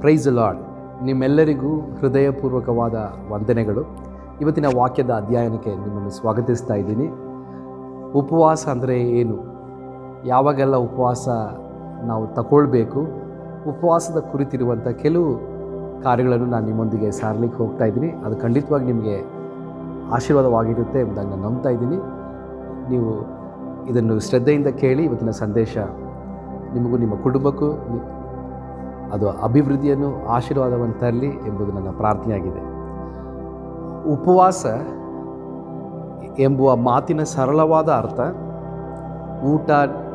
price lord ನಿಮ್ಮೆಲ್ಲರಿಗೂ ಹೃದಯಪೂರ್ವಕವಾದ ವಂದನೆಗಳು ಇವತ್ತಿನ ವಾಕ್ಯದ ಅಧ್ಯಯನಕ್ಕೆ ನಿಮ್ಮನ್ನು ಸ್ವಾಗತಿಸ್ತಾ ಇದ್ದೀನಿ ಉಪವಾಸ ಅಂದರೆ ಏನು ಯಾವಾಗೆಲ್ಲ ಉಪವಾಸ ನಾವು ತಗೊಳ್ಬೇಕು ಉಪವಾಸದ ಕುರಿತಿರುವಂಥ ಕೆಲವು ಕಾರ್ಯಗಳನ್ನು ನಾನು ನಿಮ್ಮೊಂದಿಗೆ ಸಾರಲಿಕ್ಕೆ ಹೋಗ್ತಾ ಇದ್ದೀನಿ ಅದು ಖಂಡಿತವಾಗಿ ನಿಮಗೆ ಆಶೀರ್ವಾದವಾಗಿರುತ್ತೆ ಎಂಬುದಾಗಿ ನಾನು ನಂಬ್ತಾ ಇದ್ದೀನಿ ನೀವು ಇದನ್ನು ಶ್ರದ್ಧೆಯಿಂದ ಕೇಳಿ ಇವತ್ತಿನ ಸಂದೇಶ ನಿಮಗೂ ನಿಮ್ಮ ಕುಟುಂಬಕ್ಕೂ ನಿ- ಅದು ಅಭಿವೃದ್ಧಿಯನ್ನು ಆಶೀರ್ವಾದವನ್ನು ತರಲಿ ಎಂಬುದು ನನ್ನ ಪ್ರಾರ್ಥನೆಯಾಗಿದೆ ಉಪವಾಸ ಎಂಬುವ ಮಾತಿನ ಸರಳವಾದ ಅರ್ಥ ಊಟ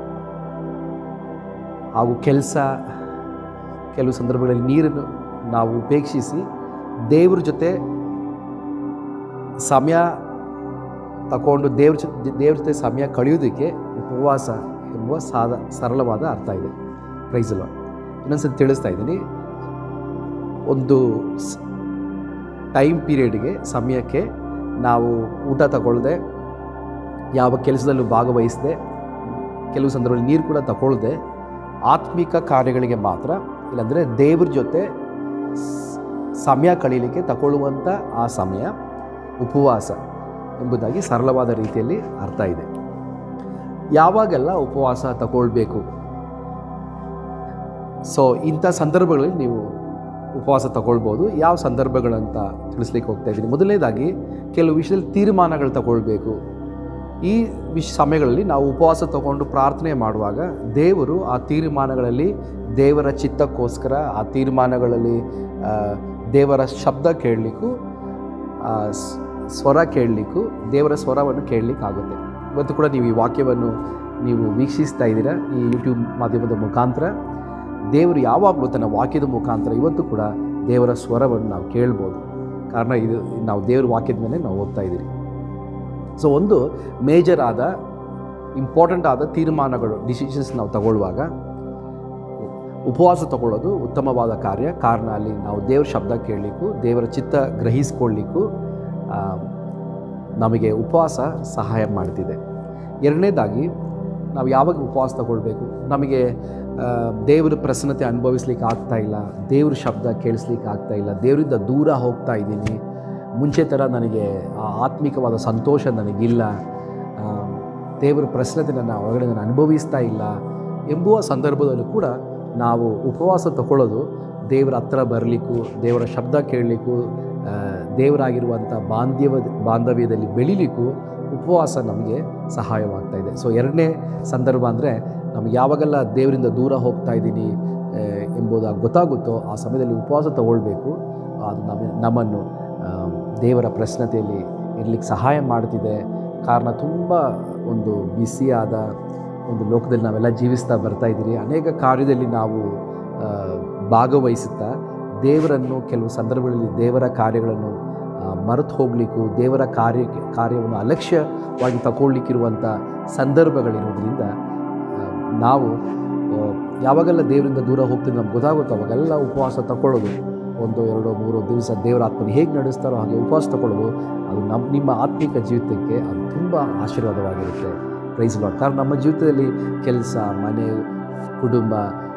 ಹಾಗೂ ಕೆಲಸ ಕೆಲವು ಸಂದರ್ಭಗಳಲ್ಲಿ ನೀರನ್ನು ನಾವು ಉಪೇಕ್ಷಿಸಿ ದೇವ್ರ ಜೊತೆ ಸಮಯ ತಗೊಂಡು ದೇವ್ರ ಜೊತೆ ದೇವ್ರ ಜೊತೆ ಸಮಯ ಕಳೆಯೋದಕ್ಕೆ ಉಪವಾಸ ಎಂಬುವ ಸಾದ ಸರಳವಾದ ಅರ್ಥ ಇದೆ ಪ್ರೈಸಲ್ಲ ಇನ್ನೊಂದ್ಸತಿ ತಿಳಿಸ್ತಾ ಇದ್ದೀನಿ ಒಂದು ಟೈಮ್ ಪೀರಿಯಡ್ಗೆ ಸಮಯಕ್ಕೆ ನಾವು ಊಟ ತಗೊಳ್ಳದೆ ಯಾವ ಕೆಲಸದಲ್ಲೂ ಭಾಗವಹಿಸದೆ ಕೆಲವು ಸಂದರ್ಭದಲ್ಲಿ ನೀರು ಕೂಡ ತಗೊಳ್ಳದೆ ಆತ್ಮಿಕ ಕಾರ್ಯಗಳಿಗೆ ಮಾತ್ರ ಇಲ್ಲಾಂದರೆ ದೇವ್ರ ಜೊತೆ ಸ್- ಸಮಯ ಕಳೀಲಿಕ್ಕೆ ತಗೊಳ್ಳುವಂಥ ಆ ಸಮಯ ಉಪವಾಸ ಎಂಬುದಾಗಿ ಸರಳವಾದ ರೀತಿಯಲ್ಲಿ ಅರ್ಥ ಇದೆ ಯಾವಾಗೆಲ್ಲ ಉಪವಾಸ ತಗೊಳ್ಬೇಕು ಸೊ ಇಂಥ ಸಂದರ್ಭಗಳಲ್ಲಿ ನೀವು ಉಪವಾಸ ತಗೊಳ್ಬೋದು ಯಾವ ಸಂದರ್ಭಗಳಂತ ತಿಳಿಸ್ಲಿಕ್ಕೆ ಹೋಗ್ತಾ ಇದ್ದೀನಿ ಮೊದಲನೇದಾಗಿ ಕೆಲವು ವಿಷಯದಲ್ಲಿ ತೀರ್ಮಾನಗಳು ತಗೊಳ್ಬೇಕು ಈ ವಿಷ ಸಮಯಗಳಲ್ಲಿ ನಾವು ಉಪವಾಸ ತಗೊಂಡು ಪ್ರಾರ್ಥನೆ ಮಾಡುವಾಗ ದೇವರು ಆ ತೀರ್ಮಾನಗಳಲ್ಲಿ ದೇವರ ಚಿತ್ತಕ್ಕೋಸ್ಕರ ಆ ತೀರ್ಮಾನಗಳಲ್ಲಿ ಆ, ದೇವರ ಶಬ್ದ ಕೇಳಲಿಕ್ಕೂ ಆ, ಸ್- ಸ್ವರ ಕೇಳಲಿಕ್ಕೂ ದೇವರ ಸ್ವರವನ್ನು ಕೇಳಲಿಕ್ಕಾಗುತ್ತೆ ಇವತ್ತು ಕೂಡ ನೀವು ಈ ವಾಕ್ಯವನ್ನು ನೀವು ವೀಕ್ಷಿಸ್ತಾ ಇದ್ದೀರಾ ಈ ಯೂಟ್ಯೂಬ್ ಮಾಧ್ಯಮದ ಮುಖಾಂತರ ದೇವರು ಯಾವಾಗಲೂ ತನ್ನ ವಾಕ್ಯದ ಮುಖಾಂತರ ಇವತ್ತು ಕೂಡ ದೇವರ ಸ್ವರವನ್ನು ನಾವು ಕೇಳ್ಬೋದು ಕಾರಣ ಇದು ನಾವು ದೇವರ ವಾಕ್ಯದ ಮೇಲೆ ನಾವು ಓದ್ತಾ ಇದ್ದೀರಿ ಸೊ ಒಂದು ಮೇಜರ್ ಆದ ಇಂಪಾರ್ಟೆಂಟ್ ಆದ ತೀರ್ಮಾನಗಳು ಡಿಸಿಷನ್ಸ್ ನಾವು ತಗೊಳ್ಳುವಾಗ ಉಪವಾಸ ತಗೊಳ್ಳೋದು ಉತ್ತಮವಾದ ಕಾರ್ಯ ಕಾರಣ ಅಲ್ಲಿ ನಾವು ದೇವ್ರ ಶಬ್ದ ಕೇಳಲಿಕ್ಕೂ ದೇವರ ಚಿತ್ತ ಗ್ರಹಿಸ್ಕೊಳ್ಳಿಕ್ಕೂ ಆ, ನಮಗೆ ಉಪವಾಸ ಸಹಾಯ ಮಾಡ್ತಿದೆ ಎರಡನೇದಾಗಿ ನಾವು ಯಾವಾಗ ಉಪವಾಸ ತಗೊಳ್ಬೇಕು ನಮಗೆ ಆ, ದೇವರ ಪ್ರಸನ್ನತೆ ಅನುಭವಿಸ್ಲಿಕ್ಕೆ ಆಗ್ತಾ ಇಲ್ಲ ದೇವ್ರ ಶಬ್ದ ಕೇಳಿಸ್ಲಿಕ್ಕೆ ಆಗ್ತಾ ಇಲ್ಲ ದೇವರಿಂದ ದೂರ ಹೋಗ್ತಾ ಇದ್ದೀನಿ ಮುಂಚೆ ಥರ ನನಗೆ ಆ ಆತ್ಮಿಕವಾದ ಸಂತೋಷ ನನಗಿಲ್ಲ ಆ, ದೇವರ ಪ್ರಸನ್ನತೆ ನನ್ನ ಒಳಗಡೆ ನಾನು ಅನುಭವಿಸ್ತಾ ಇಲ್ಲ ಎಂಬುವ ಸಂದರ್ಭದಲ್ಲೂ ಕೂಡ ನಾವು ಉಪವಾಸ ತಗೊಳ್ಳೋದು ದೇವರ ಹತ್ರ ಬರಲಿಕ್ಕೂ ದೇವರ ಶಬ್ದ ಕೇಳಲಿಕ್ಕೂ ಆ, ದೇವರಾಗಿರುವಂಥ ಬಾಂಧವ್ಯ ಬಾಂಧವ್ಯದಲ್ಲಿ ಬೆಳಿಲಿಕ್ಕೂ ಉಪವಾಸ ನಮಗೆ ಸಹಾಯವಾಗ್ತಾ ಇದೆ ಸೊ ಎರಡನೇ ಸಂದರ್ಭ ಅಂದರೆ ನಮಗೆ ಯಾವಾಗೆಲ್ಲ ದೇವರಿಂದ ದೂರ ಹೋಗ್ತಾ ಇದ್ದೀನಿ ಆ, ಎಂಬುದಾಗಿ ಗೊತ್ತಾಗುತ್ತೋ ಆ ಸಮಯದಲ್ಲಿ ಉಪವಾಸ ತಗೊಳ್ಬೇಕು ಅದು ನಮ್ಮ ನಮ್ಮನ್ನು ಆ, ದೇವರ ಪ್ರಶ್ನತೆಯಲ್ಲಿ ಇರಲಿಕ್ಕೆ ಸಹಾಯ ಮಾಡ್ತಿದೆ ಕಾರಣ ತುಂಬ ಒಂದು ಬಿಸಿಯಾದ ಒಂದು ಲೋಕದಲ್ಲಿ ನಾವೆಲ್ಲ ಜೀವಿಸ್ತಾ ಬರ್ತಾ ಇದ್ದೀರಿ ಅನೇಕ ಕಾರ್ಯದಲ್ಲಿ ನಾವು ಆ, ಭಾಗವಹಿಸುತ್ತಾ ದೇವರನ್ನು ಕೆಲವು ಸಂದರ್ಭಗಳಲ್ಲಿ ದೇವರ ಕಾರ್ಯಗಳನ್ನು ಮರೆತು ಹೋಗಲಿಕ್ಕೂ ದೇವರ ಕಾರ್ಯ ಕಾರ್ಯವನ್ನು ಅಲಕ್ಷ್ಯವಾಗಿ ತಗೊಳ್ಲಿಕ್ಕಿರುವಂಥ ಸಂದರ್ಭಗಳಿರೋದ್ರಿಂದ ಆ, ನಾವು ಆ, ಯಾವಾಗೆಲ್ಲ ದೇವರಿಂದ ದೂರ ಹೋಗ್ತೀವಿ ನಮ್ಗೆ ಗೊತ್ತಾಗುತ್ತೋ ಅವಾಗೆಲ್ಲ ಉಪವಾಸ ತಗೊಳ್ಳೋದು ಒಂದು ಎರಡು ಮೂರು ದಿವಸ ದೇವರ ಆತ್ಮನ ಹೇಗೆ ನಡೆಸ್ತಾರೋ ಹಾಗೆ ಉಪವಾಸ ತಗೊಳ್ಳೋದು ಅದು ನಮ್ಮ ನಿಮ್ಮ ಆತ್ಮಿಕ ಜೀವಿತಕ್ಕೆ ಅದು ತುಂಬ ಆಶೀರ್ವಾದವಾಗಿರುತ್ತೆ ಪ್ರೈಸ್ ಲಾಡ್ ಕಾರಣ ನಮ್ಮ ಜೀವಿತದಲ್ಲಿ ಕೆಲಸ ಮನೆ ಕುಟುಂಬ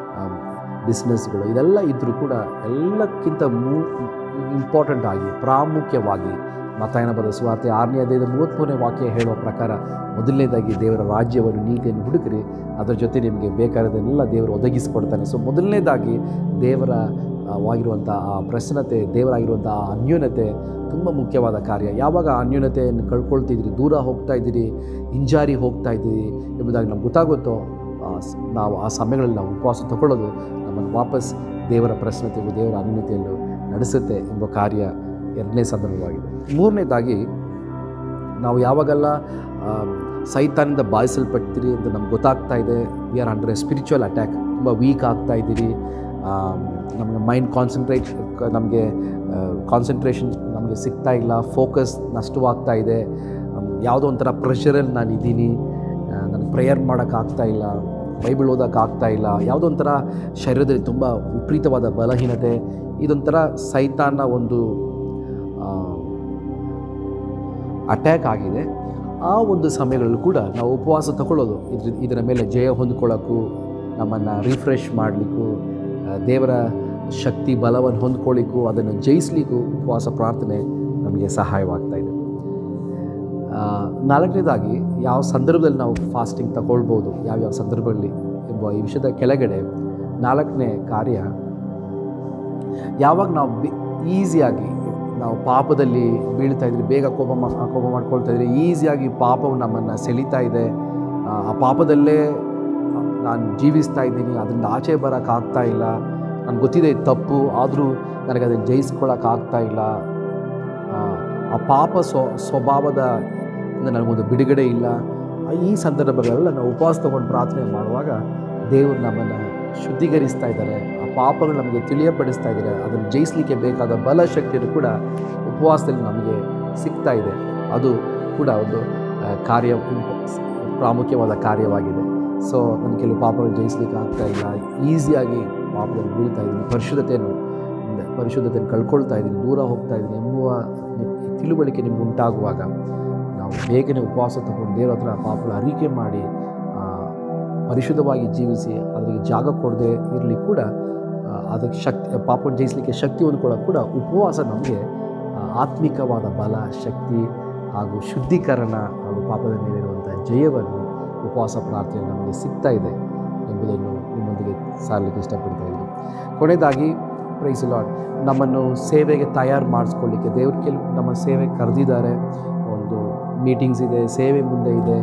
ಬಿಸ್ನೆಸ್ಗಳು ಇದೆಲ್ಲ ಇದ್ದರೂ ಕೂಡ ಎಲ್ಲಕ್ಕಿಂತ ಮೂ ಇಂಪಾರ್ಟೆಂಟ್ ಆಗಿ ಪ್ರಾಮುಖ್ಯವಾಗಿ ಮತಾಯನ ಬದ ಸುವಾರ್ತೆ ಆರನೇ ಅಧ್ಯಾಯದ ಮೂವತ್ತ್ಮೂರನೇ ವಾಕ್ಯ ಹೇಳುವ ಪ್ರಕಾರ ಮೊದಲನೇದಾಗಿ ದೇವರ ರಾಜ್ಯವನ್ನು ನೀತಿಯನ್ನು ಹುಡುಕಿರಿ ಅದರ ಜೊತೆ ನಿಮಗೆ ಬೇಕಾದನ್ನೆಲ್ಲ ದೇವರು ಒದಗಿಸಿಕೊಡ್ತಾನೆ ಸೊ ಮೊದಲನೇದಾಗಿ ದೇವರ ಆ, ವಾಗಿರುವಂಥ ಆ ಪ್ರಸನ್ನತೆ ದೇವರಾಗಿರುವಂಥ ಆ ಅನ್ಯೋನ್ಯತೆ ತುಂಬ ಮುಖ್ಯವಾದ ಕಾರ್ಯ ಯಾವಾಗ ಆ ಅನ್ಯೋನ್ಯತೆಯನ್ನು ಕಳ್ಕೊಳ್ತಿದ್ದೀರಿ ದೂರ ಹೋಗ್ತಾ ಇದ್ದೀರಿ ಹಿಂಜಾರಿ ಹೋಗ್ತಾ ಇದ್ದೀರಿ ಎಂಬುದಾಗಿ ನಮ್ಗೆ ಗೊತ್ತಾಗುತ್ತೋ ಆ ಸ್- ನಾವು ಆ ಸಮಯಗಳಲ್ಲಿ ನಾವು ಉಪವಾಸ ತಗೊಳ್ಳೋದು ನಮ್ಮನ್ನು ವಾಪಸ್ ದೇವರ ಪ್ರಸನ್ನತೆಗೂ ದೇವರ ಅನ್ಯೋನ್ಯತೆಯಲ್ಲೂ ನಡೆಸುತ್ತೆ ಎಂಬ ಕಾರ್ಯ ಎರಡನೇ ಸಂದರ್ಭವಾಗಿದೆ ಮೂರನೇದಾಗಿ ನಾವು ಯಾವಾಗೆಲ್ಲ ಆ, ಸೈತಾನಿಂದ ಬಾಧಿಸಲ್ಪಡ್ತೀರಿ ಅಂತ ನಮ್ಗೆ ಗೊತ್ತಾಗ್ತಾ ಇದೆ we are under a spiritual attack ತುಂಬ ವೀಕ್ ಆಗ್ತಾ ಇದ್ದೀರಿ ಆ, ನಮಗೆ ಮೈಂಡ್ ಕಾನ್ಸಂಟ್ರೇಟ್ ನಮಗೆ ಕಾನ್ಸಂಟ್ರೇಷನ್ ನಮಗೆ ಸಿಗ್ತಾ ಇಲ್ಲ ಫೋಕಸ್ ನಷ್ಟವಾಗ್ತಾ ಇದೆ ಆಮ್, ಯಾವುದೋ ಒಂಥರ ಪ್ರೆಷರಲ್ಲಿ ನಾನು ಇದ್ದೀನಿ ನನಗೆ ಪ್ರೇಯರ್ ಮಾಡೋಕ್ಕಾಗ್ತಾ ಇಲ್ಲ ಬೈಬಲ್ ಓದೋಕ್ಕಾಗ್ತಾ ಇಲ್ಲ ಯಾವುದೋ ಒಂಥರ ಶರೀರದಲ್ಲಿ ತುಂಬ ವಿಪರೀತವಾದ ಬಲಹೀನತೆ ಇದೊಂಥರ ಸೈತಾನ ಒಂದು ಅಟ್ಯಾಕ್ ಆಗಿದೆ ಆ ಒಂದು ಸಮಯಗಳಲ್ಲೂ ಕೂಡ ನಾವು ಉಪವಾಸ ತಗೊಳ್ಳೋದು ಇದ್ರ ಇದರ ಮೇಲೆ ಜಯ ಹೊಂದ್ಕೊಳ್ಳೋಕ್ಕೂ ನಮ್ಮನ್ನು ರಿಫ್ರೆಶ್ ಮಾಡಲಿಕ್ಕೂ ದೇವರ ಶಕ್ತಿ ಬಲವನ್ನು ಹೊಂದ್ಕೊಳ್ಳಿಕ್ಕೂ ಅದನ್ನು ಜಯಿಸ್ಲಿಕ್ಕೂ ಉಪವಾಸ ಪ್ರಾರ್ಥನೆ ನಮಗೆ ಸಹಾಯವಾಗ್ತಾ ಇದೆ ಆ, ನಾಲ್ಕನೇದಾಗಿ ಯಾವ ಸಂದರ್ಭದಲ್ಲಿ ನಾವು ಫಾಸ್ಟಿಂಗ್ ತಗೊಳ್ಬೋದು ಯಾವ್ಯಾವ ಸಂದರ್ಭಗಳಲ್ಲಿ ಎಂಬ ಈ ವಿಷಯದ ಕೆಳಗಡೆ ನಾಲ್ಕನೇ ಕಾರ್ಯ ಯಾವಾಗ ನಾವು ಬಿ ಈಸಿಯಾಗಿ ನಾವು ಪಾಪದಲ್ಲಿ ಬೀಳ್ತಾ ಇದ್ರಿ ಬೇಗ ಕೋಪ ಮಾ ಕೋಪ ಮಾಡ್ಕೊಳ್ತಾ ಇದ್ರಿ ಈಸಿಯಾಗಿ ಪಾಪವು ನಮ್ಮನ್ನು ಸೆಳೀತಾ ಇದೆ ಆ, ಆ ಪಾಪದಲ್ಲೇ ನಾನು ಜೀವಿಸ್ತಾ ಇದ್ದೀನಿ ಅದರಿಂದ ಆಚೆ ಬರೋಕ್ಕಾಗ್ತಾ ಇಲ್ಲ ನನಗೆ ಗೊತ್ತಿದೆ ಇದು ತಪ್ಪು ಆದರೂ ನನಗೆ ಅದನ್ನು ಜಯಿಸ್ಕೊಳ್ಳೋಕ್ಕಾಗ್ತಾ ಇಲ್ಲ ಆ, ಆ ಪಾಪ ಸ್ವ ಸ್ವಭಾವದ ಇಂದ ನನಗೊಂದು ಬಿಡುಗಡೆ ಇಲ್ಲ ಆ, ಈ ಸಂದರ್ಭಗಳೆಲ್ಲ ನಾವು ಉಪವಾಸ ತೊಗೊಂಡು ಪ್ರಾರ್ಥನೆ ಮಾಡುವಾಗ ದೇವರು ನಮ್ಮನ್ನು ಶುದ್ಧೀಕರಿಸ್ತಾ ಇದ್ದಾರೆ ಆ ಪಾಪಗಳು ನಮಗೆ ತಿಳಿಯಪಡಿಸ್ತಾ ಇದ್ದಾರೆ ಅದನ್ನು ಜಯಿಸಲಿಕ್ಕೆ ಬೇಕಾದ ಬಲ ಶಕ್ತಿಯನ್ನು ಕೂಡ ಉಪವಾಸದಲ್ಲಿ ನಮಗೆ ಸಿಗ್ತಾ ಇದೆ ಅದು ಕೂಡ ಒಂದು ಆ, ಕಾರ್ಯ ಪ್ರಾಮುಖ್ಯವಾದ ಕಾರ್ಯವಾಗಿದೆ ಸೊ ನನ್ನ ಕೆಲವು ಪಾಪಗಳು ಜಯಿಸ್ಲಿಕ್ಕೆ ಆಗ್ತಾ ಇಲ್ಲ ಈಸಿಯಾಗಿ ಪಾಪದಲ್ಲಿ ಬೀಳ್ತಾ ಇದ್ದೀನಿ ಪರಿಶುದ್ಧತೆಯನ್ನು ಪರಿಶುದ್ಧತೆಯನ್ನು ಕಳ್ಕೊಳ್ತಾ ಇದ್ದೀನಿ ದೂರ ಹೋಗ್ತಾ ಇದ್ದೀನಿ ಎಂಬುವ ನಿ- ತಿಳುವಳಿಕೆ ನಿಮ್ಗೆ ಉಂಟಾಗುವಾಗ ನಾವು ಬೇಗನೆ ಉಪವಾಸ ತಗೊಂಡು ದೇವ್ರ ಹತ್ರ ಪಾಪಗಳ ಅರಿಕೆ ಮಾಡಿ ಆ, ಪರಿಶುದ್ಧವಾಗಿ ಜೀವಿಸಿ ಅದಕ್ಕೆ ಜಾಗ ಕೊಡದೆ ಇರಲಿ ಕೂಡ ಆ, ಅದಕ್ಕೆ ಶಕ್ತಿ ಪಾಪವನ್ನು ಜಯಿಸಲಿಕ್ಕೆ ಶಕ್ತಿ ಹೊಂದ್ಕೊಳ್ಳೋಕೆ ಕೂಡ ಉಪವಾಸ ನಮಗೆ ಆ, ಆತ್ಮಿಕವಾದ ಬಲ ಶಕ್ತಿ ಹಾಗೂ ಶುದ್ಧೀಕರಣ ಹಾಗೂ ಪಾಪದ ಮೇಲಿರುವಂಥ ಜಯವನ್ನು ಉಪವಾಸ ಪ್ರಾರ್ಥನೆ ನಮಗೆ ಸಿಗ್ತಾ ಇದೆ ಎಂಬುದನ್ನು ನಿಮ್ಮೊಂದಿಗೆ ಸಾರಲಿಕ್ಕೆ ಇಷ್ಟಪಡ್ತಾ ಇದ್ದೀನಿ ಕೊನೆಯದಾಗಿ ಪ್ರೈಸ್ ಲಾಡ್ ನಮ್ಮನ್ನು ಸೇವೆಗೆ ತಯಾರು ಮಾಡಿಸ್ಕೊಳ್ಳಿಕ್ಕೆ ದೇವ್ರ ಕೆಲವು ನಮ್ಮ ಸೇವೆಗೆ ಕರೆದಿದ್ದಾರೆ ಒಂದು ಮೀಟಿಂಗ್ಸ್ ಇದೆ ಸೇವೆ ಮುಂದೆ ಇದೆ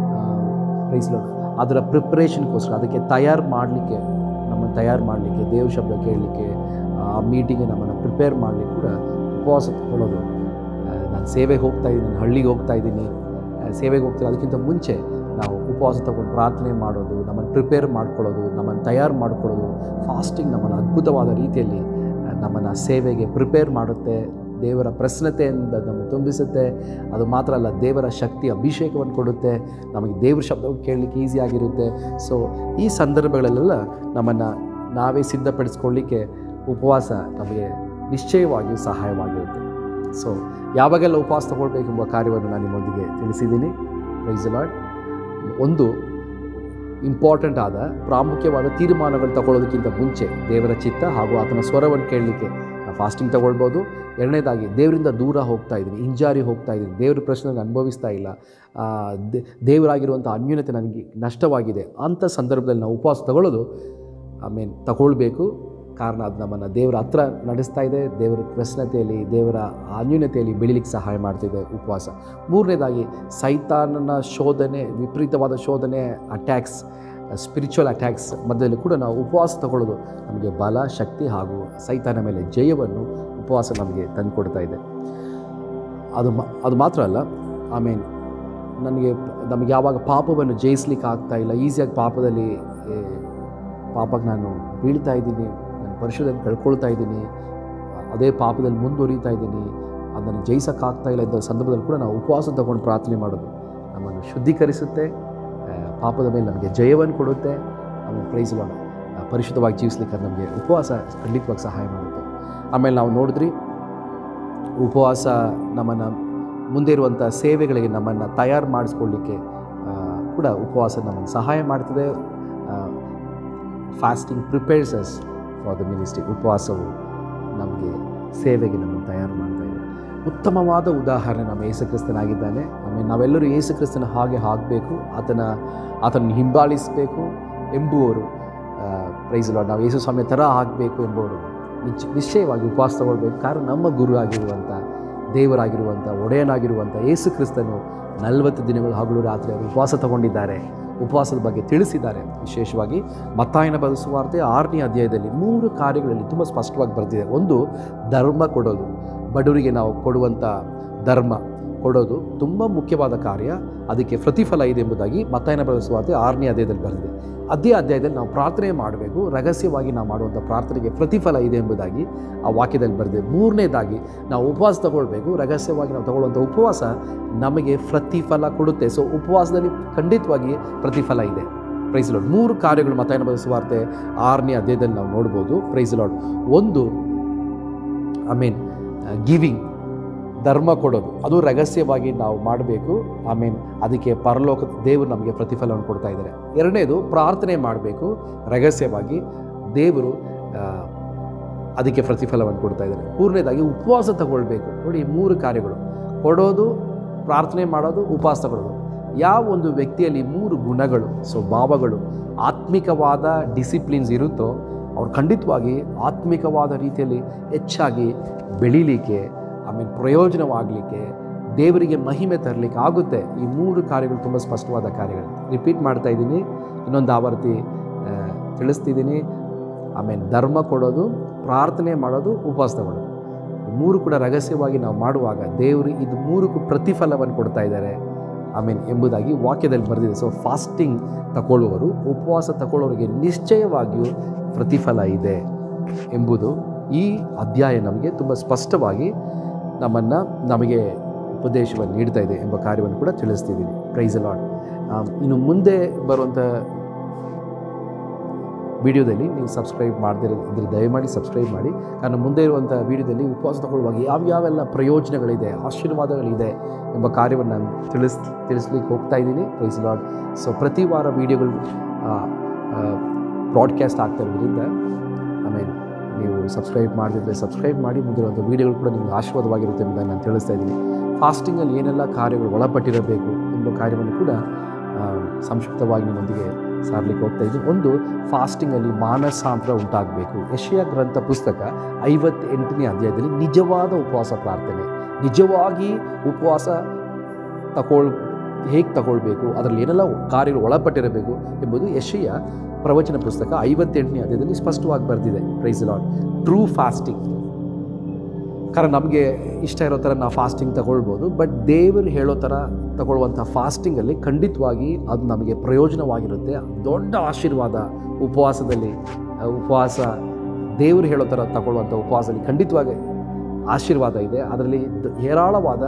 ಪ್ರೈಸ್ ಲಾಡ್ ಅದರ ಪ್ರಿಪ್ರೇಷನ್ಗೋಸ್ಕರ ಅದಕ್ಕೆ ತಯಾರು ಮಾಡಲಿಕ್ಕೆ ನಮ್ಮನ್ನು ತಯಾರು ಮಾಡಲಿಕ್ಕೆ ದೇವ್ರ ಶಬ್ದ ಕೇಳಲಿಕ್ಕೆ ಆ ಮೀಟಿಂಗ್ಗೆ ನಮ್ಮನ್ನು ಪ್ರಿಪೇರ್ ಮಾಡಲಿಕ್ಕೆ ಕೂಡ ಉಪವಾಸ ತಗೊಳ್ಳೋದು ನಾನು ಸೇವೆಗೆ ಹೋಗ್ತಾ ಇದ್ದೀನಿ ನಾನು ಹಳ್ಳಿಗೆ ಹೋಗ್ತಾ ಇದ್ದೀನಿ ಆ, ಸೇವೆಗೆ ಹೋಗ್ತೀನಿ ಅದಕ್ಕಿಂತ ಮುಂಚೆ ನಾವು ಉಪವಾಸ ತಗೊಂಡು ಪ್ರಾರ್ಥನೆ ಮಾಡೋದು ನಮ್ಮನ್ನು ಪ್ರಿಪೇರ್ ಮಾಡ್ಕೊಳ್ಳೋದು ನಮ್ಮನ್ನು ತಯಾರು ಮಾಡ್ಕೊಳ್ಳೋದು ಫಾಸ್ಟಿಂಗ್ ನಮ್ಮನ್ನು ಅದ್ಭುತವಾದ ರೀತಿಯಲ್ಲಿ ಆ, ನಮ್ಮನ್ನು ಸೇವೆಗೆ ಪ್ರಿಪೇರ್ ಮಾಡುತ್ತೆ ದೇವರ ಪ್ರಸನ್ನತೆಯಿಂದ ನಮ್ಮನ್ನು ತುಂಬಿಸುತ್ತೆ ಅದು ಮಾತ್ರ ಅಲ್ಲ ದೇವರ ಶಕ್ತಿ ಅಭಿಷೇಕವನ್ನು ಕೊಡುತ್ತೆ ನಮಗೆ ದೇವ್ರ ಶಬ್ದವನ್ನು ಕೇಳಲಿಕ್ಕೆ ಈಸಿ ಆಗಿರುತ್ತೆ ಸೊ ಈ ಸಂದರ್ಭಗಳಲ್ಲೆಲ್ಲ ನಮ್ಮನ್ನು ನಾವೇ ಸಿದ್ಧಪಡಿಸ್ಕೊಳ್ಳಿಕ್ಕೆ ಉಪವಾಸ ನಮಗೆ ನಿಶ್ಚಯವಾಗಿಯೂ ಸಹಾಯವಾಗಿರುತ್ತೆ ಸೊ ಯಾವಾಗೆಲ್ಲ ಉಪವಾಸ ತಗೊಳ್ಬೇಕೆಂಬ ಕಾರ್ಯವನ್ನು ನಾನು ನಿಮ್ಮೊಂದಿಗೆ ತಿಳಿಸಿದ್ದೀನಿ ಪ್ರೈಸ್ ಲಾಡ್ ಒಂದು ಇಂಪಾರ್ಟೆಂಟ್ ಆದ ಪ್ರಾಮುಖ್ಯವಾದ ತೀರ್ಮಾನಗಳು ತಗೊಳ್ಳೋದಕ್ಕಿಂತ ಮುಂಚೆ ದೇವರ ಚಿತ್ತ ಹಾಗೂ ಆತನ ಸ್ವರವನ್ನು ಕೇಳಲಿಕ್ಕೆ ಫಾಸ್ಟಿಂಗ್ ತಗೊಳ್ಬೋದು ಎರಡನೇದಾಗಿ ದೇವರಿಂದ ದೂರ ಹೋಗ್ತಾ ಇದ್ದೀನಿ ಹಿಂಜಾರಿ ಹೋಗ್ತಾ ಇದ್ದೀನಿ ದೇವ್ರ ಪ್ರಶ್ನೆ ಅನುಭವಿಸ್ತಾ ಇಲ್ಲ ಆ, ದೇ- ದೇವರಾಗಿರುವಂಥ ಅನ್ಯೂನ್ಯತೆ ನನಗೆ ನಷ್ಟವಾಗಿದೆ ಅಂಥ ಸಂದರ್ಭದಲ್ಲಿ ನಾವು ಉಪವಾಸ ತಗೊಳ್ಳೋದು ಐ ಮೀನ್ ತಗೊಳ್ಬೇಕು ಕಾರಣ ಅದು ನಮ್ಮನ್ನು ದೇವರ ಹತ್ರ ನಡೆಸ್ತಾ ಇದೆ ದೇವರ ಪ್ರಶ್ನತೆಯಲ್ಲಿ ದೇವರ ಅನ್ಯೂನ್ಯತೆಯಲ್ಲಿ ಬೆಳಿಲಿಕ್ಕೆ ಸಹಾಯ ಮಾಡ್ತಿದೆ ಉಪವಾಸ ಮೂರನೇದಾಗಿ ಸೈತಾನನ ಶೋಧನೆ ವಿಪರೀತವಾದ ಶೋಧನೆ ಅಟ್ಯಾಕ್ಸ್ ಸ್ಪಿರಿಚುವಲ್ ಅಟ್ಯಾಕ್ಸ್ ಮಧ್ಯದಲ್ಲಿ ಕೂಡ ನಾವು ಉಪವಾಸ ತಗೊಳ್ಳೋದು ನಮಗೆ ಬಲ ಶಕ್ತಿ ಹಾಗೂ ಸೈತಾನ ಮೇಲೆ ಜಯವನ್ನು ಉಪವಾಸ ನಮಗೆ ತಂದುಕೊಡ್ತಾ ಇದೆ ಅದು ಮ ಅದು ಮಾತ್ರ ಅಲ್ಲ ಐ ಮೀನ್ ನನಗೆ ನಮಗೆ ಯಾವಾಗ ಪಾಪವನ್ನು ಜಯಿಸ್ಲಿಕ್ಕೆ ಆಗ್ತಾ ಇಲ್ಲ ಈಸಿಯಾಗಿ ಪಾಪದಲ್ಲಿ ಏ, ಪಾಪಕ್ಕೆ ನಾನು ಬೀಳ್ತಾ ಇದ್ದೀನಿ ನನ್ನ ಪರಿಶುದ್ಧತೆ ಕಳ್ಕೊಳ್ತಾ ಇದ್ದೀನಿ ಅದೇ ಪಾಪದಲ್ಲಿ ಮುಂದುವರಿತಾ ಇದ್ದೀನಿ ಅದನ್ನು ಜಯಿಸೋಕ್ಕಾಗ್ತಾ ಇಲ್ಲ ಇದ್ದ ಸಂದರ್ಭದಲ್ಲಿ ಕೂಡ ನಾವು ಉಪವಾಸ ತಗೊಂಡು ಪ್ರಾರ್ಥನೆ ಮಾಡೋದು ನಮ್ಮನ್ನು ಶುದ್ಧೀಕರಿಸುತ್ತೆ ಆ, ಪಾಪದ ಮೇಲೆ ನಮಗೆ ಜಯವನ್ನು ಕೊಡುತ್ತೆ ಆಮೇಲೆ ಪ್ರೈಸ್ ಮಾಡೋಣ ಪರಿಶುದ್ಧವಾಗಿ ಜೀವಿಸ್ಲಿಕ್ಕೆ ಅದು ನಮಗೆ ಉಪವಾಸ ಖಂಡಿತವಾಗಿ ಸಹಾಯ ಮಾಡುತ್ತೆ ಆಮೇಲೆ ನಾವು ನೋಡಿದ್ರಿ ಉಪವಾಸ ನಮ್ಮನ್ನು ಮುಂದೆ ಇರುವಂಥ ಸೇವೆಗಳಿಗೆ ನಮ್ಮನ್ನು ತಯಾರು ಮಾಡಿಸ್ಕೊಳ್ಳಿಕ್ಕೆ ಆ, ಕೂಡ ಉಪವಾಸ ನಮ್ಮನ್ನು ಸಹಾಯ ಮಾಡ್ತದೆ fasting prepares us for the ministry ಉಪವಾಸವು ನಮಗೆ ಸೇವೆಗೆ ನಮ್ಮನ್ನು ತಯಾರು ಮಾಡ್ತಾ ಇದೆ ಉತ್ತಮವಾದ ಉದಾಹರಣೆ ನಮ್ಮ ಯೇಸುಕ್ರಿಸ್ತನಾಗಿದ್ದಾನೆ ಆಮೇಲೆ ನಾವೆಲ್ಲರೂ ಯೇಸುಕ್ರಿಸ್ತನ ಹಾಗೆ ಆಗಬೇಕು ಆತನ ಆತನ ಹಿಂಬಾಲಿಸಬೇಕು ಎಂಬುವರು ಪ್ರೈಸ್ ಲಾರ್ಡ್ ನಾವು ಯೇಸು ಸ್ವಾಮಿಯ ಥರ ಆಗಬೇಕು ಎಂಬುವರು ನಿಶ್ಚ ನಿಶ್ಚಯವಾಗಿ ಉಪವಾಸ ತಗೊಳ್ಬೇಕು ಕಾರಣ ನಮ್ಮ ಗುರು ಆಗಿರುವಂಥ ದೇವರಾಗಿರುವಂಥ ಒಡೆಯನಾಗಿರುವಂಥ ಯೇಸು ಕ್ರಿಸ್ತನು ನಲವತ್ತು ದಿನಗಳು ಹಗಲು ರಾತ್ರಿ ಅವರು ಉಪವಾಸ ತಗೊಂಡಿದ್ದಾರೆ ಉಪವಾಸದ ಬಗ್ಗೆ ತಿಳಿಸಿದ್ದಾರೆ ವಿಶೇಷವಾಗಿ ಮತ್ತಾಯನ ಬದಸುವಾರ್ತೆ ಆರನೇ ಅಧ್ಯಾಯದಲ್ಲಿ ಮೂರು ಕಾರ್ಯಗಳಲ್ಲಿ ತುಂಬ ಸ್ಪಷ್ಟವಾಗಿ ಬರೆದಿದೆ ಒಂದು ಧರ್ಮ ಕೊಡೋದು ಬಡವರಿಗೆ ನಾವು ಕೊಡುವಂಥ ಧರ್ಮ ಕೊಡೋದು ತುಂಬ ಮುಖ್ಯವಾದ ಕಾರ್ಯ ಅದಕ್ಕೆ ಪ್ರತಿಫಲ ಇದೆ ಎಂಬುದಾಗಿ ಮತ್ತಾಯನ ಬದಸುವಾರ್ತೆ ಆರನೇ ಅಧ್ಯಾಯದಲ್ಲಿ ಬರೆದಿದೆ ಅದೇ ಅಧ್ಯಾಯದಲ್ಲಿ ನಾವು ಪ್ರಾರ್ಥನೆ ಮಾಡಬೇಕು ರಹಸ್ಯವಾಗಿ ನಾವು ಮಾಡುವಂಥ ಪ್ರಾರ್ಥನೆಗೆ ಪ್ರತಿಫಲ ಇದೆ ಎಂಬುದಾಗಿ ಆ ವಾಕ್ಯದಲ್ಲಿ ಬರೆದಿದೆ ಮೂರನೇದಾಗಿ ನಾವು ಉಪವಾಸ ತಗೊಳ್ಬೇಕು ರಹಸ್ಯವಾಗಿ ನಾವು ತಗೊಳ್ಳುವಂಥ ಉಪವಾಸ ನಮಗೆ ಪ್ರತಿಫಲ ಕೊಡುತ್ತೆ ಸೊ ಉಪವಾಸದಲ್ಲಿ ಖಂಡಿತವಾಗಿ ಪ್ರತಿಫಲ ಇದೆ ಪ್ರೈಸ್ ಲಾಡ್ ಮೂರು ಕಾರ್ಯಗಳು ಮತಾಯನ ಬದಸುವಾರ್ತೆ ಆರನೇ ಅಧ್ಯಾಯದಲ್ಲಿ ನಾವು ನೋಡ್ಬೋದು ಪ್ರೈಸ್ ಲಾಡ್ ಒಂದು ಐ ಮೀನ್ ಗಿವಿಂಗ್ ಧರ್ಮ ಕೊಡೋದು ಅದು ರಹಸ್ಯವಾಗಿ ನಾವು ಮಾಡಬೇಕು ಐ ಮೀನ್ ಅದಕ್ಕೆ ಪರಲೋಕ ದೇವರು ನಮಗೆ ಪ್ರತಿಫಲವನ್ನು ಕೊಡ್ತಾ ಇದ್ದಾರೆ ಎರಡನೇದು ಪ್ರಾರ್ಥನೆ ಮಾಡಬೇಕು ರಹಸ್ಯವಾಗಿ ದೇವರು ಆ, ಅದಕ್ಕೆ ಪ್ರತಿಫಲವನ್ನು ಕೊಡ್ತಾ ಇದ್ದಾರೆ ಮೂರನೇದಾಗಿ ಉಪವಾಸ ತಗೊಳ್ಬೇಕು ನೋಡಿ ಈ ಮೂರು ಕಾರ್ಯಗಳು ಕೊಡೋದು ಪ್ರಾರ್ಥನೆ ಮಾಡೋದು ಉಪವಾಸ ತಗೊಳ್ಳೋದು ಯಾವ ಒಂದು ವ್ಯಕ್ತಿಯಲ್ಲಿ ಮೂರು ಗುಣಗಳು ಸ್ವಭಾವಗಳು ಆತ್ಮಿಕವಾದ ಡಿಸಿಪ್ಲಿನ್ಸ್ ಇರುತ್ತೋ ಅವ್ರು ಖಂಡಿತವಾಗಿ ಆತ್ಮಿಕವಾದ ರೀತಿಯಲ್ಲಿ ಹೆಚ್ಚಾಗಿ ಬೆಳೀಲಿಕ್ಕೆ ಆಮೇಲೆ ಪ್ರಯೋಜನವಾಗಲಿಕ್ಕೆ ದೇವರಿಗೆ ಮಹಿಮೆ ತರಲಿಕ್ಕೆ ಆಗುತ್ತೆ ಈ ಮೂರು ಕಾರ್ಯಗಳು ತುಂಬ ಸ್ಪಷ್ಟವಾದ ಕಾರ್ಯಗಳು ರಿಪೀಟ್ ಮಾಡ್ತಾ ಇದ್ದೀನಿ ಇನ್ನೊಂದು ಆವರ್ತಿ ಆ, ತಿಳಿಸ್ತಿದ್ದೀನಿ ಆಮೇಲೆ ಧರ್ಮ ಕೊಡೋದು ಪ್ರಾರ್ಥನೆ ಮಾಡೋದು ಉಪವಾಸ ತಗೊಳ್ಳೋದು ಈ ಮೂರು ಕೂಡ ರಹಸ್ಯವಾಗಿ ನಾವು ಮಾಡುವಾಗ ದೇವರು ಇದು ಮೂರಕ್ಕೂ ಪ್ರತಿಫಲವನ್ನು ಕೊಡ್ತಾ ಇದ್ದಾರೆ ಆಮೇಲೆ ಎಂಬುದಾಗಿ ವಾಕ್ಯದಲ್ಲಿ ಬರೆದಿದೆ ಸೊ ಫಾಸ್ಟಿಂಗ್ ತಗೊಳ್ಳುವವರು ಉಪವಾಸ ತಗೊಳ್ಳೋರಿಗೆ ನಿಶ್ಚಯವಾಗಿಯೂ ಪ್ರತಿಫಲ ಇದೆ ಎಂಬುದು ಈ ಅಧ್ಯಾಯ ನಮಗೆ ತುಂಬ ಸ್ಪಷ್ಟವಾಗಿ ನಮ್ಮನ್ನು ನಮಗೆ ಉಪದೇಶವನ್ನು ನೀಡ್ತಾ ಇದೆ ಎಂಬ ಕಾರ್ಯವನ್ನು ಕೂಡ ತಿಳಿಸ್ತಿದ್ದೀನಿ ಪ್ರೈಸ್ ಲಾಟ್ ಇನ್ನು ಮುಂದೆ ಬರುವಂಥ ವಿಡಿಯೋದಲ್ಲಿ ನೀವು ಸಬ್ಸ್ಕ್ರೈಬ್ ಮಾಡದಿರೋದ್ರೆ ದಯಮಾಡಿ ಸಬ್ಸ್ಕ್ರೈಬ್ ಮಾಡಿ ಕಾರಣ ಮುಂದೆ ಇರುವಂಥ ವಿಡಿಯೋದಲ್ಲಿ ಉಪವಾಸ ತಗೊಳ್ಳುವಾಗ ಯಾವ್ಯಾವೆಲ್ಲ ಪ್ರಯೋಜನಗಳಿದೆ ಆಶೀರ್ವಾದಗಳಿದೆ ಎಂಬ ಕಾರ್ಯವನ್ನು ನಾನು ತಿಳಿಸ್ ತಿಳಿಸ್ಲಿಕ್ಕೆ ಹೋಗ್ತಾ ಇದ್ದೀನಿ ಪ್ರೈಸ್ ಲಾಡ್ ಸೊ ಪ್ರತಿ ವಾರ ವಿಡಿಯೋಗಳು ಬ್ರಾಡ್ಕಾಸ್ಟ್ ಆಗ್ತಾ ಇರೋದ್ರಿಂದ ಆಮೇಲೆ ನೀವು ಸಬ್ಸ್ಕ್ರೈಬ್ ಮಾಡದಿದ್ದರೆ ಸಬ್ಸ್ಕ್ರೈಬ್ ಮಾಡಿ ಮುಂದಿರುವಂಥ ವೀಡಿಯೋಗಳು ಕೂಡ ನಿಮಗೆ ಆಶೀರ್ವಾದವಾಗಿರುತ್ತೆ ಎಂಬುದನ್ನು ನಾನು ತಿಳಿಸ್ತಾ ಇದ್ದೀನಿ ಫಾಸ್ಟಿಂಗಲ್ಲಿ ಏನೆಲ್ಲ ಕಾರ್ಯಗಳು ಒಳಪಟ್ಟಿರಬೇಕು ಎಂಬ ಕಾರ್ಯವನ್ನು ಕೂಡ ಆ, ಸಂಕ್ಷಿಪ್ತವಾಗಿ ನಿಮ್ಮೊಂದಿಗೆ ಸಾರಲಿಕ್ಕೆ ಹೋಗ್ತಾ ಇದ್ದೀನಿ ಒಂದು ಫಾಸ್ಟಿಂಗಲ್ಲಿ ಮಾನಸಾಂತರ ಉಂಟಾಗಬೇಕು ಯಶಯ ಗ್ರಂಥ ಪುಸ್ತಕ ಐವತ್ತೆಂಟನೇ ಅಧ್ಯಾಯದಲ್ಲಿ ನಿಜವಾದ ಉಪವಾಸ ಪ್ರಾರ್ಥನೆ ನಿಜವಾಗಿ ಉಪವಾಸ ತಗೊಳ್ ಹೇಗೆ ತಗೊಳ್ಬೇಕು ಅದರಲ್ಲಿ ಏನೆಲ್ಲ ಕಾರ್ಯಗಳು ಒಳಪಟ್ಟಿರಬೇಕು ಎಂಬುದು ಯಶಯ ಪ್ರವಚನ ಪುಸ್ತಕ ಐವತ್ತೆಂಟನೇ ಅಧ್ಯಾಯದಲ್ಲಿ ಸ್ಪಷ್ಟವಾಗಿ ಬರೆದಿದೆ ಪ್ರೈಸ್ ಲಾಡ್ ಟ್ರೂ ಫಾಸ್ಟಿಂಗ್ ಕಾರಣ ನಮಗೆ ಇಷ್ಟ ಇರೋ ಥರ ನಾವು ಫಾಸ್ಟಿಂಗ್ ತಗೊಳ್ಬೋದು ಬಟ್ ದೇವರು ಹೇಳೋ ಥರ ತಗೊಳ್ಳುವಂಥ ಫಾಸ್ಟಿಂಗಲ್ಲಿ ಖಂಡಿತವಾಗಿ ಅದು ನಮಗೆ ಪ್ರಯೋಜನವಾಗಿರುತ್ತೆ ದೊಡ್ಡ ಆಶೀರ್ವಾದ ಉಪವಾಸದಲ್ಲಿ ಆ, ಉಪವಾಸ ದೇವರು ಹೇಳೋ ಥರ ತಗೊಳ್ಳುವಂಥ ಉಪವಾಸದಲ್ಲಿ ಖಂಡಿತವಾಗಿ ಆಶೀರ್ವಾದ ಇದೆ ಅದರಲ್ಲಿ ದ- ಹೇರಾಳವಾದ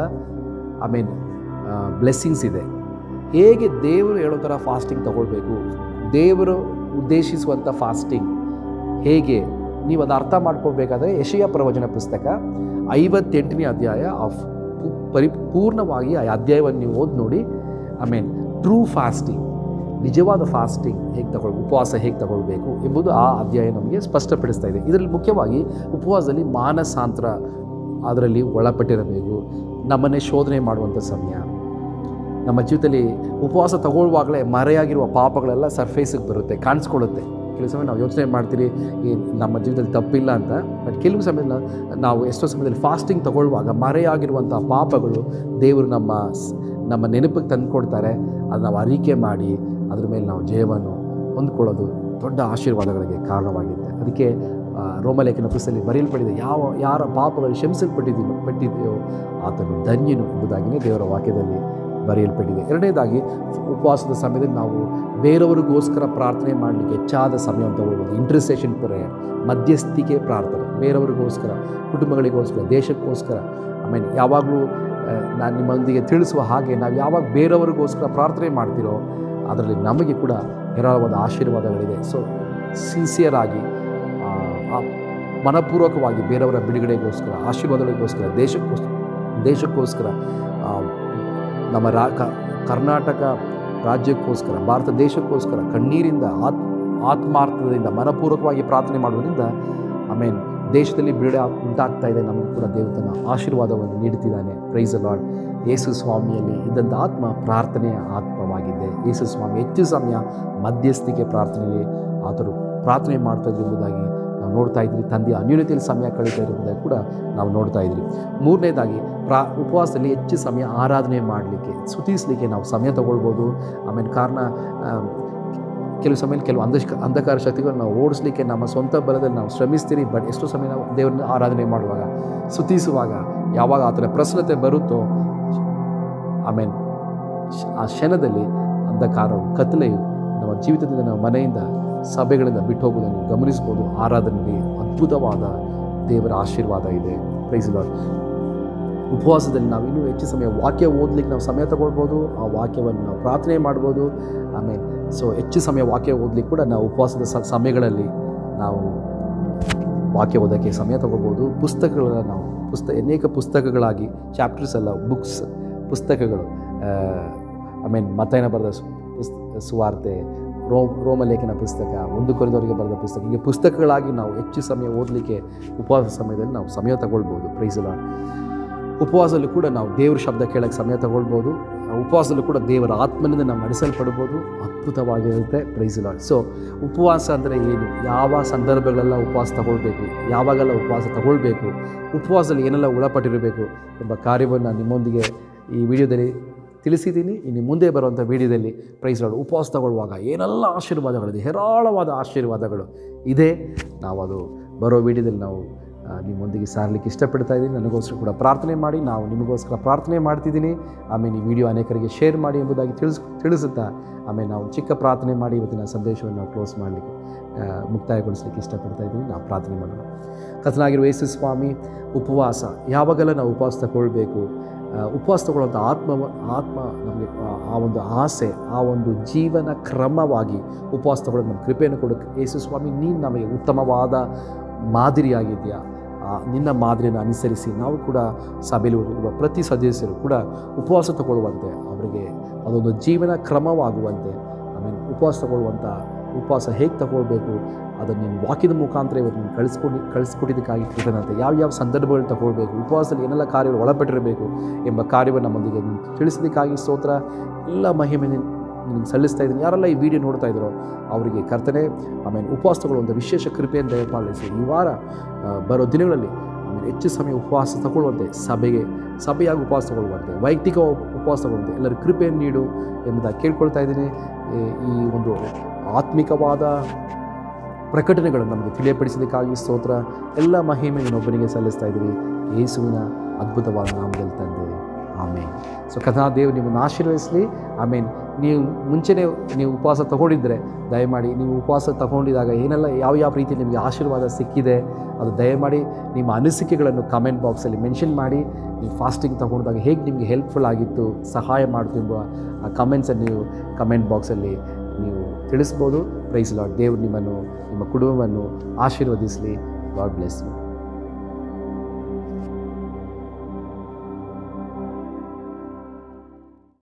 ಐ ಮೀನ್ ಬ್ಲೆಸ್ಸಿಂಗ್ಸ್ ಇದೆ ಹೇಗೆ ದೇವರು ಹೇಳೋ ಥರ ಫಾಸ್ಟಿಂಗ್ ತಗೊಳ್ಬೇಕು ದೇವರು ಉದ್ದೇಶಿಸುವಂಥ ಫಾಸ್ಟಿಂಗ್ ಹೇಗೆ ನೀವು ಅದು ಅರ್ಥ ಮಾಡ್ಕೊಳ್ಬೇಕಾದ್ರೆ ಯಶಯ ಪ್ರವಚನ ಪುಸ್ತಕ ಐವತ್ತೆಂಟನೇ ಅಧ್ಯಾಯ ಆಫ್ ಪರಿಪೂರ್ಣವಾಗಿ ಆ ಅಧ್ಯಾಯವನ್ನು ನೀವು ಓದಿ ನೋಡಿ ಐ ಮೀನ್ ಟ್ರೂ ಫಾಸ್ಟಿಂಗ್ ನಿಜವಾದ ಫಾಸ್ಟಿಂಗ್ ಹೇಗೆ ತಗೊಳ್ ಉಪವಾಸ ಹೇಗೆ ತಗೊಳ್ಬೇಕು ಎಂಬುದು ಆ ಅಧ್ಯಾಯ ನಮಗೆ ಸ್ಪಷ್ಟಪಡಿಸ್ತಾ ಇದೆ ಇದರಲ್ಲಿ ಮುಖ್ಯವಾಗಿ ಉಪವಾಸದಲ್ಲಿ ಮಾನಸಾಂತರ ಅದರಲ್ಲಿ ಒಳಪಟ್ಟಿರಬೇಕು ನಮ್ಮನ್ನೇ ಶೋಧನೆ ಮಾಡುವಂಥ ಸಮಯ ನಮ್ಮ ಜೀವಿತದಲ್ಲಿ ಉಪವಾಸ ತಗೊಳ್ಳುವಾಗಲೇ ಮರೆಯಾಗಿರುವ ಪಾಪಗಳೆಲ್ಲ ಸರ್ಫೇಸಿಗೆ ಬರುತ್ತೆ ಕಾಣಿಸ್ಕೊಳ್ಳುತ್ತೆ ಕೆಲವು ಸಮಯ ನಾವು ಯೋಚನೆ ಮಾಡ್ತೀರಿ ಈ ನಮ್ಮ ಜೀವಿತದಲ್ಲಿ ತಪ್ಪಿಲ್ಲ ಅಂತ ಬಟ್ ಕೆಲವು ಸಮಯದಲ್ಲಿ ನಾವು- ನಾವು ಎಷ್ಟೋ ಸಮಯದಲ್ಲಿ ಫಾಸ್ಟಿಂಗ್ ತಗೊಳ್ಳುವಾಗ ಮರೆಯಾಗಿರುವಂಥ ಪಾಪಗಳು ದೇವರು ನಮ್ಮ ಸ್- ನಮ್ಮ ನೆನಪಿಗೆ ತಂದುಕೊಡ್ತಾರೆ ಅದು ನಾವು ಅರಿಕೆ ಮಾಡಿ ಅದ್ರ ಮೇಲೆ ನಾವು ಜಯವನ್ನು ಹೊಂದ್ಕೊಳ್ಳೋದು ದೊಡ್ಡ ಆಶೀರ್ವಾದಗಳಿಗೆ ಕಾರಣವಾಗಿದೆ ಅದಕ್ಕೆ ಆ, ರೋಮಲೇಖನ ಪುಸ್ತಕದಲ್ಲಿ ಬರೆಯಲ್ಪಟ್ಟಿದೆ ಯಾವ ಯಾರ ಪಾಪಗಳು ಕ್ಷಮಿಸಲ್ಪಟ್ಟಿದ್ದೀನೋ ಪಟ್ಟಿದೆಯೋ ಆತನು ಧನ್ಯನು ಎಂಬುದಾಗಿಯೇ ದೇವರ ವಾಕ್ಯದಲ್ಲಿ ಬರೆಯಲ್ಪಟ್ಟಿದೆ ಎರಡನೇದಾಗಿ ಉಪವಾಸದ ಸಮಯದಲ್ಲಿ ನಾವು ಬೇರೆಯವರಿಗೋಸ್ಕರ ಪ್ರಾರ್ಥನೆ ಮಾಡಲಿಕ್ಕೆ ಹೆಚ್ಚಾದ ಸಮಯವನ್ನು ತಗೊಳ್ಬೋದು ಇಂಟರ್ಸೆಷನ್ ಪ್ರೇಯರ್ ಮಧ್ಯಸ್ಥಿಕೆ ಪ್ರಾರ್ಥನೆ ಬೇರೆಯವರಿಗೋಸ್ಕರ ಕುಟುಂಬಗಳಿಗೋಸ್ಕರ ದೇಶಕ್ಕೋಸ್ಕರ ಆಮೇಲೆ ಯಾವಾಗಲೂ ನಾನು ನಿಮ್ಮೊಂದಿಗೆ ತಿಳಿಸುವ ಹಾಗೆ ನಾವು ಯಾವಾಗ ಬೇರೆಯವರಿಗೋಸ್ಕರ ಪ್ರಾರ್ಥನೆ ಮಾಡ್ತೀರೋ ಅದರಲ್ಲಿ ನಮಗೆ ಕೂಡ ಹೇರಾಳವಾದ ಆಶೀರ್ವಾದಗಳಿದೆ ಸೊ ಸಿನ್ಸಿಯರ್ ಆಗಿ ಆ, ಆ ಮನಪೂರ್ವಕವಾಗಿ ಬೇರೆಯವರ ಬಿಡುಗಡೆಗೋಸ್ಕರ ಆಶೀರ್ವಾದಗಳಿಗೋಸ್ಕರ ದೇಶಕ್ಕೋಸ್ಕರ ದೇಶಕ್ಕೋಸ್ಕರ ಆ, ನಮ್ಮ ರಾ ಕ- ಕರ್ನಾಟಕ ರಾಜ್ಯಕ್ಕೋಸ್ಕರ ಭಾರತ ದೇಶಕ್ಕೋಸ್ಕರ ಕಣ್ಣೀರಿಂದ ಆತ್ ಆತ್ಮಾರ್ಥದಿಂದ ಮನಪೂರ್ವಕವಾಗಿ ಪ್ರಾರ್ಥನೆ ಮಾಡುವುದರಿಂದ ಆಮೇಲೆ ದೇಶದಲ್ಲಿ ಬಿಡುಗಡೆ ಆಗ್- ಉಂಟಾಗ್ತಾ ಇದೆ ನಮಗೂ ಕೂಡ ದೇವರು ತನ್ನ ಆಶೀರ್ವಾದವನ್ನು ನೀಡುತ್ತಿದ್ದಾನೆ ಪ್ರೈಸ್ ಲಾರ್ಡ್ ಯೇಸು ಸ್ವಾಮಿಯಲ್ಲಿ ಇದ್ದಂಥ ಆತ್ಮ ಪ್ರಾರ್ಥನೆಯ ಆತ್ಮವಾಗಿದೆ ಯೇಸು ಸ್ವಾಮಿ ಹೆಚ್ಚು ಸಮಯ ಮಧ್ಯಸ್ಥಿಕೆ ಪ್ರಾರ್ಥನೆಯಲ್ಲಿ ಆತರು ಪ್ರಾರ್ಥನೆ ಮಾಡ್ತಾ ಇದ್ರು ಎಂಬುದಾಗಿ ನಾವು ನೋಡ್ತಾ ಇದ್ರಿ ತಂದೆಯ ಅನ್ಯೂನ್ಯತೆಯಲ್ಲಿ ಸಮಯ ಕಳೀತಾ ಇರುವುದಾಗಿ ಕೂಡ ನಾವು ನೋಡ್ತಾ ಇದ್ರಿ ಮೂರನೇದಾಗಿ ಪ್ರಾ ಉಪವಾಸದಲ್ಲಿ ಹೆಚ್ಚು ಸಮಯ ಆರಾಧನೆ ಮಾಡಲಿಕ್ಕೆ ಸುತಿಸಲಿಕ್ಕೆ ನಾವು ಸಮಯ ತಗೊಳ್ಬೋದು ಆಮೇಲೆ ಕಾರಣ ಆ, ಕೆಲವು ಸಮಯ ಕೆಲವು ಅಂಧ ಅಂಧಕಾರ ಶಕ್ತಿಗಳನ್ನು ನಾವು ಓಡಿಸ್ಲಿಕ್ಕೆ ನಮ್ಮ ಸ್ವಂತ ಬಲದಲ್ಲಿ ನಾವು ಶ್ರಮಿಸ್ತೀರಿ ಬಟ್ ಎಷ್ಟೋ ಸಮಯ ನಾವು ದೇವರನ್ನ ಆರಾಧನೆ ಮಾಡುವಾಗ ಸುತಿಸುವಾಗ ಯಾವಾಗ ಆ ಥರ ಪ್ರಸನ್ನತೆ ಬರುತ್ತೋ ಆಮೇಲೆ ಆ ಕ್ಷಣದಲ್ಲಿ ಅಂಧಕಾರವು ಕತ್ತಲೆಯು ನಮ್ಮ ಜೀವಿತದಿಂದ ನಮ್ಮ ಮನೆಯಿಂದ ಸಭೆಗಳಿಂದ ಬಿಟ್ಟು ಹೋಗುವುದನ್ನು ಗಮನಿಸ್ಬೋದು ಆರಾಧನೆಯಲ್ಲಿ ಅದ್ಭುತವಾದ ದೇವರ ಆಶೀರ್ವಾದ ಇದೆ ಪ್ರೈಸ್ ಲಾರ್ಡ್ ಉಪವಾಸದಲ್ಲಿ ನಾವು ಇನ್ನೂ ಹೆಚ್ಚು ಸಮಯ ವಾಕ್ಯ ಓದಲಿಕ್ಕೆ ನಾವು ಸಮಯ ತಗೊಳ್ಬೋದು ಆ ವಾಕ್ಯವನ್ನು ನಾವು ಪ್ರಾರ್ಥನೆ ಮಾಡ್ಬೋದು ಆಮೇಲೆ ಸೊ ಹೆಚ್ಚು ಸಮಯ ವಾಕ್ಯ ಓದಲಿಕ್ಕೆ ಕೂಡ ನಾವು ಉಪವಾಸದ ಸ- ಸಮಯಗಳಲ್ಲಿ ನಾವು ವಾಕ್ಯ ಓದೋಕ್ಕೆ ಸಮಯ ತಗೋಬೋದು ಪುಸ್ತಕಗಳನ್ನ ನಾವು ಪುಸ್ತಕ ಅನೇಕ ಪುಸ್ತಕಗಳಾಗಿ ಚಾಪ್ಟರ್ಸ್ ಎಲ್ಲ ಬುಕ್ಸ್ ಪುಸ್ತಕಗಳು ಐ ಮೀನ್ ಮತಯನ ಬರೆದ ಸು- ಪುಸ್ ಸುವಾರ್ತೆ ರೋಮ್ ರೋಮಲೇಖನ ಪುಸ್ತಕ ಒಂದು ಕೊರಿದವರಿಗೆ ಬರೆದ ಪುಸ್ತಕ ಹೀಗೆ ಪುಸ್ತಕಗಳಾಗಿ ನಾವು ಹೆಚ್ಚು ಸಮಯ ಓದಲಿಕ್ಕೆ ಉಪವಾಸ ಸಮಯದಲ್ಲಿ ನಾವು ಸಮಯ ತಗೊಳ್ಬೋದು ಪ್ರೈಸಲ ಉಪವಾಸದಲ್ಲೂ ಕೂಡ ನಾವು ದೇವ್ರ ಶಬ್ದ ಕೇಳೋಕ್ಕೆ ಸಮಯ ತಗೊಳ್ಬೋದು ಆ ಉಪವಾಸದಲ್ಲೂ ಕೂಡ ದೇವರ ಆತ್ಮನಿಂದ ನಾವು ನಡೆಸಲ್ಪಡ್ಬೋದು ಅದ್ಭುತವಾಗಿರುತ್ತೆ ಪ್ರೈಸಲ ಸೊ ಉಪವಾಸ ಅಂದರೆ ಏನು ಯಾವ ಸಂದರ್ಭಗಳೆಲ್ಲ ಉಪವಾಸ ತಗೊಳ್ಬೇಕು ಯಾವಾಗೆಲ್ಲ ಉಪವಾಸ ತಗೊಳ್ಬೇಕು ಉಪವಾಸದಲ್ಲಿ ಏನೆಲ್ಲ ಒಳಪಟ್ಟಿರಬೇಕು ಎಂಬ ಕಾರ್ಯವನ್ನು ನಿಮ್ಮೊಂದಿಗೆ ಈ ವಿಡಿಯೋದಲ್ಲಿ ತಿಳಿಸಿದ್ದೀನಿ ಇನ್ನು ಮುಂದೆ ಬರುವಂಥ ವಿಡಿಯೋದಲ್ಲಿ ಪ್ರೈಸ್ಗಳು ಉಪವಾಸ ತಗೊಳ್ಳುವಾಗ ಏನೆಲ್ಲ ಆಶೀರ್ವಾದಗಳಿದೆ ಹೇರಾಳವಾದ ಆಶೀರ್ವಾದಗಳು ಇದೆ ನಾವು ಅದು ಬರೋ ವಿಡಿಯೋದಲ್ಲಿ ನಾವು ಆ, ನಿಮ್ಮೊಂದಿಗೆ ಸಾರಲಿಕ್ಕೆ ಇಷ್ಟಪಡ್ತಾ ಇದ್ದೀನಿ ನನಗೋಸ್ಕರ ಕೂಡ ಪ್ರಾರ್ಥನೆ ಮಾಡಿ ನಾವು ನಿಮಗೋಸ್ಕರ ಪ್ರಾರ್ಥನೆ ಮಾಡ್ತಿದ್ದೀನಿ ಆಮೇಲೆ ಈ ವಿಡಿಯೋ ಅನೇಕರಿಗೆ ಶೇರ್ ಮಾಡಿ ಎಂಬುದಾಗಿ ತಿಳಿಸ್ ತಿಳಿಸುತ್ತಾ ಆಮೇಲೆ ನಾವು ಚಿಕ್ಕ ಪ್ರಾರ್ಥನೆ ಮಾಡಿ ಇವತ್ತಿನ ಸಂದೇಶವನ್ನು ನಾವು ಕ್ಲೋಸ್ ಮಾಡಲಿಕ್ಕೆ ಆ, ಮುಕ್ತಾಯಗೊಳಿಸಲಿಕ್ಕೆ ಇಷ್ಟಪಡ್ತಾ ಇದ್ದೀನಿ ನಾವು ಪ್ರಾರ್ಥನೆ ಮಾಡೋಣ ಕಥನಾಗಿರುವ ಯೇಸು ಸ್ವಾಮಿ ಉಪವಾಸ ಯಾವಾಗೆಲ್ಲ ನಾವು ಉಪವಾಸ ತಗೊಳ್ಬೇಕು ಆ, ಉಪವಾಸ ತಗೊಳ್ಳುವಂಥ ಆತ್ಮ ಆತ್ಮ ನಮಗೆ ಆ- ಆ ಒಂದು ಆಸೆ ಆ ಒಂದು ಜೀವನ ಕ್ರಮವಾಗಿ ಉಪವಾಸ ತಗೊಳ್ಳೋದು ನಮ್ಮ ಕೃಪೆಯನ್ನು ಕೊಡೋಕ್ಕೆ ಯೇಸು ಸ್ವಾಮಿ ನೀನು ನಮಗೆ ಉತ್ತಮವಾದ ಮಾದರಿಯಾಗಿದೆಯಾ ಆ ನಿನ್ನ ಮಾದರಿಯನ್ನು ಅನುಸರಿಸಿ ನಾವು ಕೂಡ ಸಭೆಯಲ್ಲಿ ಇರುವ ಪ್ರತಿ ಸದಸ್ಯರು ಕೂಡ ಉಪವಾಸ ತಗೊಳ್ಳುವಂತೆ ಅವರಿಗೆ ಅದೊಂದು ಜೀವನ ಕ್ರಮವಾಗುವಂತೆ ಆಮೇಲೆ ಉಪವಾಸ ತಗೊಳ್ಳುವಂಥ ಉಪವಾಸ ಹೇಗೆ ತಗೊಳ್ಬೇಕು ಅದನ್ನು ನೀನು ವಾಕ್ಯದ ಮುಖಾಂತರ ಇವತ್ತು ನೀನು ಕಳಿಸ್ಕೊಂಡು ಕಳಿಸ್ಕೊಟ್ಟಿದ್ದಕ್ಕಾಗಿ ಕೃತಜ್ಞತೆ ಯಾವ ಯಾವ ಸಂದರ್ಭಗಳು ತಗೊಳ್ಬೇಕು ಉಪವಾಸದಲ್ಲಿ ಏನೆಲ್ಲ ಕಾರ್ಯಗಳು ಒಳಪಟ್ಟಿರಬೇಕು ಎಂಬ ಕಾರ್ಯವನ್ನು ನಮ್ಮೊಂದಿಗೆ ನೀನು ತಿಳಿಸಿದ್ದಕ್ಕಾಗಿ ಸ್ತೋತ್ರ ಎಲ್ಲ ಮಹಿಮೆ ನಿನ್- ನಿನಗೆ ಸಲ್ಲಿಸ್ತಾ ಇದ್ದೀನಿ ಯಾರೆಲ್ಲ ಈ ವಿಡಿಯೋ ನೋಡ್ತಾ ಇದ್ದಾರೋ ಅವರಿಗೆ ಕರ್ತನೆ ಆಮೇಲೆ ಉಪವಾಸ ತಗೊಳ್ಳುವಂಥ ವಿಶೇಷ ಕೃಪೆಯನ್ನು ದಯಪಾಲಿಸಿ ಈ ವಾರ ಆ, ಬರೋ ದಿನಗಳಲ್ಲಿ ಆಮೇಲೆ ಹೆಚ್ಚು ಸಮಯ ಉಪವಾಸ ತಗೊಳ್ಳುವಂತೆ ಸಭೆಗೆ ಸಭೆಯಾಗಿ ಉಪವಾಸ ತಗೊಳ್ಳುವಂತೆ ವೈಯಕ್ತಿಕ ಉಪ- ಉಪವಾಸ ತಗೊಳ್ಳುವಂತೆ ಎಲ್ಲರೂ ಕೃಪೆಯನ್ನು ನೀಡು ಎಂಬುದಾಗಿ ಕೇಳ್ಕೊಳ್ತಾ ಇದ್ದೀನಿ ಈ- ಈ ಒಂದು ಆತ್ಮಿಕವಾದ ಪ್ರಕಟಣೆಗಳನ್ನು ನಮಗೆ ತಿಳಿಯಪಡಿಸಿದ್ದಕ್ಕಾಗಿ ಸ್ತೋತ್ರ ಎಲ್ಲ ಮಹಿಮೆ ನೀನೊಬ್ಬನಿಗೆ ಸಲ್ಲಿಸ್ತಾ ಇದ್ದೀವಿ ಯೇಸುವಿನ ಅದ್ಭುತವಾದ ನಾಮದಲ್ಲಿ ತಂದೆ ಆಮೇನ್ ಸೊ ಕಥಾ ದೇವ್ ನಿಮ್ಮನ್ನು ಆಶೀರ್ವದಿಸಲಿ ಆಮೇನ್ ನೀವು ಮುಂಚೆನೇ ನೀವು ಉಪವಾಸ ತಗೊಂಡಿದ್ದರೆ ದಯಮಾಡಿ ನೀವು ಉಪವಾಸ ತಗೊಂಡಿದಾಗ ಏನೆಲ್ಲ ಯಾವ ಯಾವ ರೀತಿ ನಿಮಗೆ ಆಶೀರ್ವಾದ ಸಿಕ್ಕಿದೆ ಅದು ದಯಮಾಡಿ ನಿಮ್ಮ ಅನಿಸಿಕೆಗಳನ್ನು ಕಮೆಂಟ್ ಬಾಕ್ಸಲ್ಲಿ ಮೆನ್ಷನ್ ಮಾಡಿ ನೀವು ಫಾಸ್ಟಿಂಗ್ ತಗೊಂಡಾಗ ಹೇಗೆ ನಿಮಗೆ ಹೆಲ್ಪ್ಫುಲ್ ಆಗಿತ್ತು ಸಹಾಯ ಮಾಡ್ತು ಎಂಬ ಆ ಕಮೆಂಟ್ಸನ್ನು ನೀವು ಕಮೆಂಟ್ ಬಾಕ್ಸಲ್ಲಿ ನೀವು ತಿಳಿಸ್ಬೋದು ಪ್ರೈಸ್ ಲಾಡ್ ದೇವರು ನಿಮ್ಮನ್ನು ನಿಮ್ಮ ಕುಟುಂಬವನ್ನು ಆಶೀರ್ವದಿಸಲಿ ಗಾಡ್ ಬ್ಲೆಸ್ ಯು